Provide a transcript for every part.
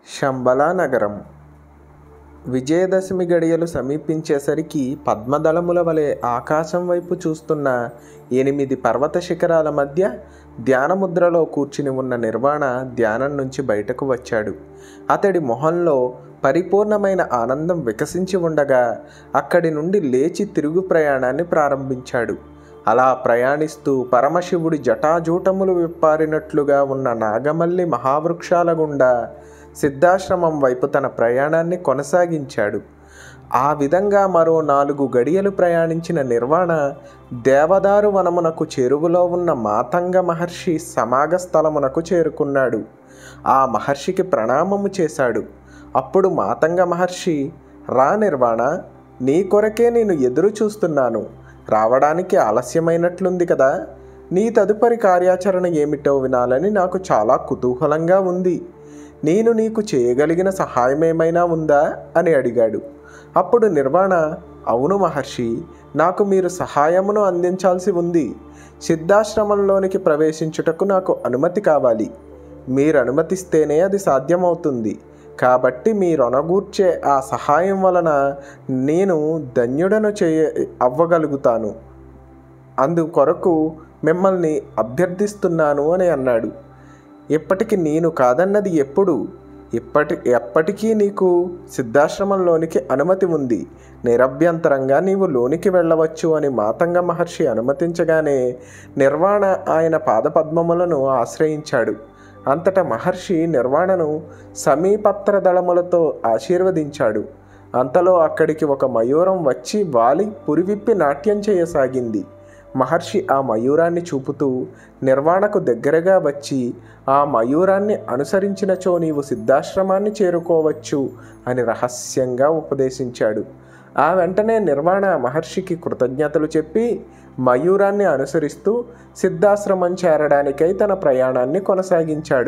శంబలా నగరం విజయదశమి గడియలు సమీపించేసరికి పద్మదళముల వలె ఆకాశం వైపు చూస్తున్న ఎనిమిది పర్వత శిఖరాల మధ్య ధ్యానముద్రలో కూర్చుని ఉన్న నిర్వాణ ధ్యానం నుంచి బయటకు వచ్చాడు అతడి మొహంలో పరిపూర్ణమైన ఆనందం వికసించి ఉండగా అక్కడి నుండి లేచి తిరుగు ప్రయాణాన్ని ప్రారంభించాడు అలా ప్రయాణిస్తూ పరమశివుడి జటాజూటములు విప్పారినట్లుగా ఉన్న నాగమల్లి మహావృక్షాల గుండా సిద్ధాశ్రమం వైపు తన ప్రయాణాన్ని కొనసాగించాడు ఆ విధంగా మరో నాలుగు గడియలు ప్రయాణించిన నిర్వాణ దేవదారు వనమునకు చెరువులో ఉన్న మాతంగ మహర్షి సమాగ స్థలమునకు చేరుకున్నాడు ఆ మహర్షికి ప్రణామము చేశాడు అప్పుడు మాతంగ మహర్షి రా నిర్వాణ నీ కొరకే నేను ఎదురు చూస్తున్నాను రావడానికి ఆలస్యమైనట్లుంది కదా నీ తదుపరి కార్యాచరణ ఏమిటో వినాలని నాకు చాలా కుతూహలంగా ఉంది నేను నీకు చేయగలిగిన సహాయం ఏమైనా ఉందా అని అడిగాడు అప్పుడు నిర్వాణ అవును మహర్షి నాకు మీరు సహాయమును అందించాల్సి ఉంది సిద్ధాశ్రమంలోనికి ప్రవేశించుటకు నాకు అనుమతి కావాలి మీరు అనుమతిస్తేనే అది సాధ్యమవుతుంది కాబట్టి మీరొనగూర్చే ఆ సహాయం వలన నేను ధన్యుడను చేయ అవ్వగలుగుతాను అందుకొరకు మిమ్మల్ని అభ్యర్థిస్తున్నాను అని అన్నాడు ఇప్పటికి నేను కాదన్నది ఎప్పుడు ఇప్పటి ఎప్పటికీ నీకు సిద్ధాశ్రమంలోనికి అనుమతి ఉంది నిరభ్యంతరంగా నీవు లోనికి వెళ్ళవచ్చు అని మాతంగ మహర్షి అనుమతించగానే నిర్వాణ ఆయన పాదపద్మములను ఆశ్రయించాడు అంతటా మహర్షి నిర్వాణను సమీపత్ర దళములతో ఆశీర్వదించాడు అంతలో అక్కడికి ఒక మయూరం వచ్చి వాలి పురివిప్పి నాట్యం చేయసాగింది మహర్షి ఆ మయూరాన్ని చూపుతూ నిర్వాణకు దగ్గరగా వచ్చి ఆ మయూరాన్ని అనుసరించినచో నీవు సిద్ధాశ్రమాన్ని చేరుకోవచ్చు అని రహస్యంగా ఉపదేశించాడు ఆ వెంటనే నిర్వాణ మహర్షికి కృతజ్ఞతలు చెప్పి మయూరాన్ని అనుసరిస్తూ సిద్ధాశ్రమం చేరడానికై తన ప్రయాణాన్ని కొనసాగించాడు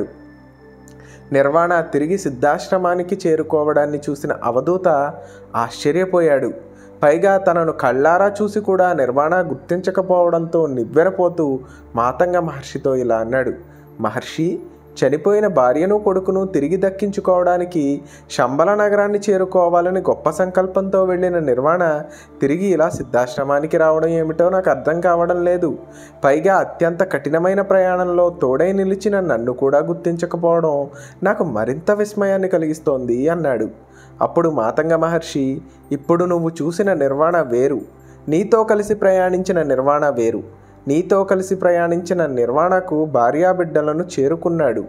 నిర్వాణ తిరిగి సిద్ధాశ్రమానికి చేరుకోవడాన్ని చూసిన అవధూత ఆశ్చర్యపోయాడు పైగా తనను కళ్ళారా చూసి కూడా నిర్వాణ గుర్తించకపోవడంతో నివ్వెరపోతూ మాతంగ మహర్షితో ఇలా అన్నాడు మహర్షి చనిపోయిన భార్యను కొడుకును తిరిగి దక్కించుకోవడానికి శంబల నగరాన్ని చేరుకోవాలని గొప్ప సంకల్పంతో వెళ్ళిన నిర్వాణ తిరిగి ఇలా సిద్ధాశ్రమానికి రావడం ఏమిటో నాకు అర్థం కావడం లేదు పైగా అత్యంత కఠినమైన ప్రయాణంలో తోడై నిలిచిన నన్ను కూడా గుర్తించకపోవడం నాకు మరింత విస్మయాన్ని కలిగిస్తోంది అన్నాడు అప్పుడు మాతంగ మహర్షి ఇప్పుడు నువ్వు చూసిన నిర్వాణ వేరు నీతో కలిసి ప్రయాణించిన నిర్వాణ వేరు నీతో కలిసి ప్రయాణించిన నిర్వాణకు భార్యాబిడ్డలను చేరుకున్నాడు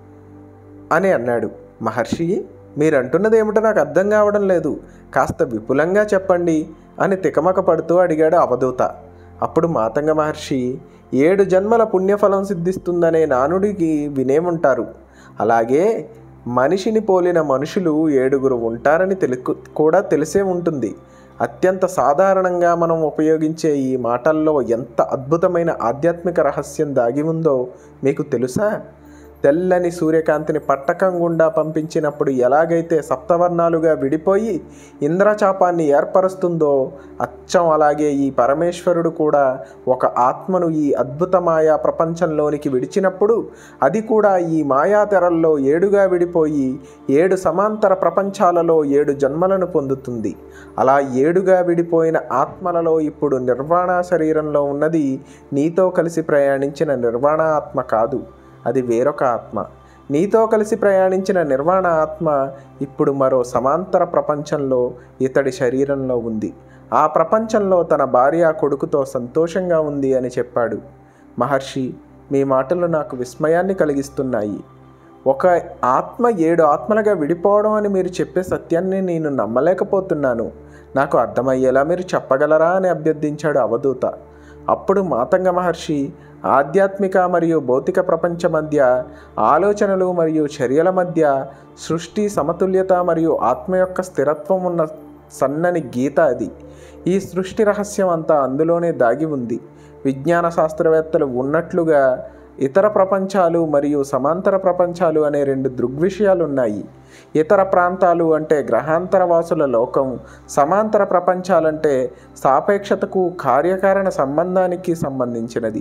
అని అన్నాడు మహర్షి మీరంటున్నది ఏమిటో నాకు అర్థం కావడం లేదు కాస్త విపులంగా చెప్పండి అని తికమక పడుతూ అడిగాడు అవధూత అప్పుడు మాతంగ మహర్షి ఏడు జన్మల పుణ్యఫలం సిద్ధిస్తుందనే నానుడికి వినే ఉంటారు అలాగే మనిషిని పోలిన మనుషులు ఏడుగురు ఉంటారని తెలుకు కూడా తెలిసే ఉంటుంది అత్యంత సాధారణంగా మనం ఉపయోగించే ఈ మాటల్లో ఎంత అద్భుతమైన ఆధ్యాత్మిక రహస్యం దాగి ఉందో మీకు తెలుసా తెల్లని సూర్యకాంతిని పట్టకం గుండా పంపించినప్పుడు ఎలాగైతే సప్తవర్ణాలుగా విడిపోయి ఇంద్రచాపాన్ని ఏర్పరుస్తుందో అచ్చం అలాగే ఈ పరమేశ్వరుడు కూడా ఒక ఆత్మను ఈ అద్భుతమాయా ప్రపంచంలోనికి విడిచినప్పుడు అది కూడా ఈ మాయా తెరల్లో ఏడుగా విడిపోయి ఏడు సమాంతర ప్రపంచాలలో ఏడు జన్మలను పొందుతుంది అలా ఏడుగా విడిపోయిన ఆత్మలలో ఇప్పుడు నిర్వాణ శరీరంలో ఉన్నది నీతో కలిసి ప్రయాణించిన నిర్వాణ ఆత్మ కాదు అది వేరొక ఆత్మ నీతో కలిసి ప్రయాణించిన నిర్వాణ ఆత్మ ఇప్పుడు మరో సమాంతర ప్రపంచంలో ఇతడి శరీరంలో ఉంది ఆ ప్రపంచంలో తన భార్య కొడుకుతో సంతోషంగా ఉంది అని చెప్పాడు మహర్షి మీ మాటలు నాకు విస్మయాన్ని కలిగిస్తున్నాయి ఒక ఆత్మ ఏడు ఆత్మలుగా విడిపోవడం అని మీరు చెప్పే సత్యాన్ని నేను నమ్మలేకపోతున్నాను నాకు అర్థమయ్యేలా మీరు చెప్పగలరా అని అభ్యర్థించాడు అవధూత అప్పుడు మాతంగ మహర్షి ఆధ్యాత్మిక మరియు భౌతిక ప్రపంచ మధ్య ఆలోచనలు మరియు చర్యల మధ్య సృష్టి సమతుల్యత మరియు ఆత్మ యొక్క స్థిరత్వం ఉన్న సన్నని గీత అది ఈ సృష్టి రహస్యం అంతా అందులోనే దాగి ఉంది విజ్ఞాన శాస్త్రవేత్తలు ఉన్నట్లుగా ఇతర ప్రపంచాలు మరియు సమాంతర ప్రపంచాలు అనే రెండు దృగ్విషయాలు ఉన్నాయి ఇతర ప్రాంతాలు అంటే గ్రహాంతర వాసుల లోకం సమాంతర ప్రపంచాలంటే సాపేక్షతకు కార్యకారణ సంబంధానికి సంబంధించినది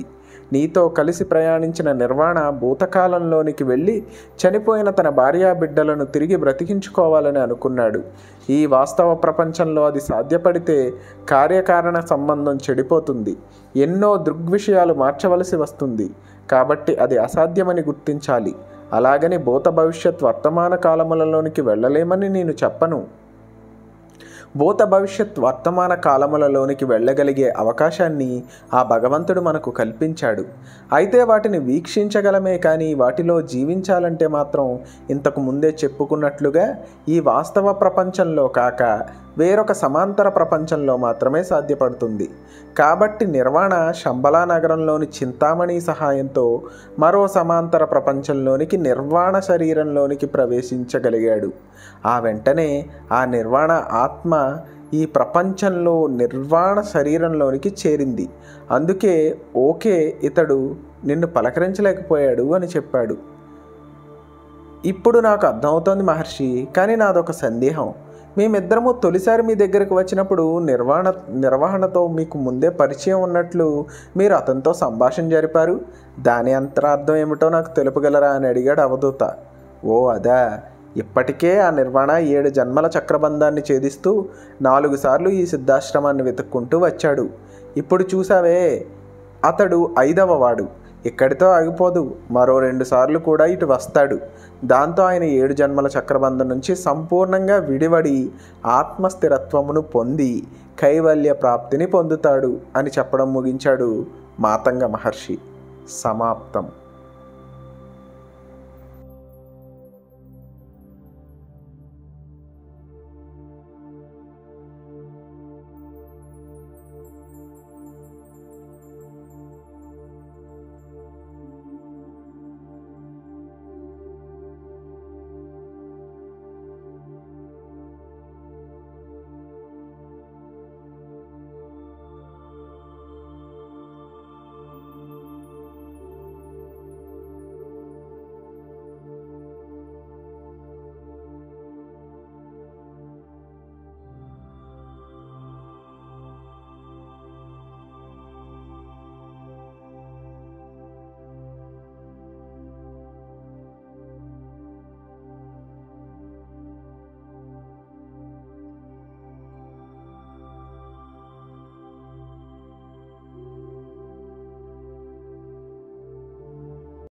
నీతో కలిసి ప్రయాణించిన నిర్వాణ భూతకాలంలోనికి వెళ్ళి చనిపోయిన తన భార్యా బిడ్డలను తిరిగి బ్రతికించుకోవాలని అనుకున్నాడు ఈ వాస్తవ ప్రపంచంలో అది సాధ్యపడితే కార్యకారణ సంబంధం చెడిపోతుంది ఎన్నో దృగ్విషయాలు మార్చవలసి వస్తుంది కాబట్టి అది అసాధ్యమని గుర్తించాలి అలాగని భూత భవిష్యత్ వర్తమాన కాలములలోనికి వెళ్ళలేమని నేను చెప్పను భూత భవిష్యత్ వర్తమాన కాలములలోనికి వెళ్ళగలిగే అవకాశాన్ని ఆ భగవంతుడు మనకు కల్పించాడు అయితే వాటిని వీక్షించగలమే కానీ వాటిలో జీవించాలంటే మాత్రం ఇంతకు ముందే చెప్పుకున్నట్లుగా ఈ వాస్తవ ప్రపంచంలో కాక వేరొక సమాంతర ప్రపంచంలో మాత్రమే సాధ్యపడుతుంది కాబట్టి నిర్వాణ శంబలా నగరంలోని చింతామణి సహాయంతో మరో సమాంతర ప్రపంచంలోనికి నిర్వాణ శరీరంలోనికి ప్రవేశించగలిగాడు ఆ వెంటనే ఆ నిర్వాణ ఆత్మ ఈ ప్రపంచంలో నిర్వాణ శరీరంలోనికి చేరింది అందుకే ఓకే ఇతడు నిన్ను పలకరించలేకపోయాడు అని చెప్పాడు ఇప్పుడు నాకు అర్థమవుతోంది మహర్షి కానీ నాదొక సందేహం మేమిద్దరము తొలిసారి మీ దగ్గరకు వచ్చినప్పుడు నిర్వహణ నిర్వహణతో మీకు ముందే పరిచయం ఉన్నట్లు మీరు అతనితో సంభాషణ జరిపారు దాని అంతరార్థం ఏమిటో నాకు తెలుపగలరా అని అడిగాడు అవధూత ఓ అదా ఇప్పటికే ఆ నిర్వాణ ఏడు జన్మల చక్రబంధాన్ని ఛేదిస్తూ నాలుగు సార్లు ఈ సిద్ధాశ్రమాన్ని వెతుక్కుంటూ వచ్చాడు ఇప్పుడు చూసావే అతడు ఐదవ వాడు ఇక్కడితో ఆగిపోదు మరో రెండు సార్లు కూడా ఇటు వస్తాడు దాంతో ఆయన ఏడు జన్మల చక్రబంధం నుంచి సంపూర్ణంగా విడివడి ఆత్మస్థిరత్వమును పొంది కైవల్య ప్రాప్తిని పొందుతాడు అని చెప్పడం ముగించాడు మాతంగ మహర్షి సమాప్తం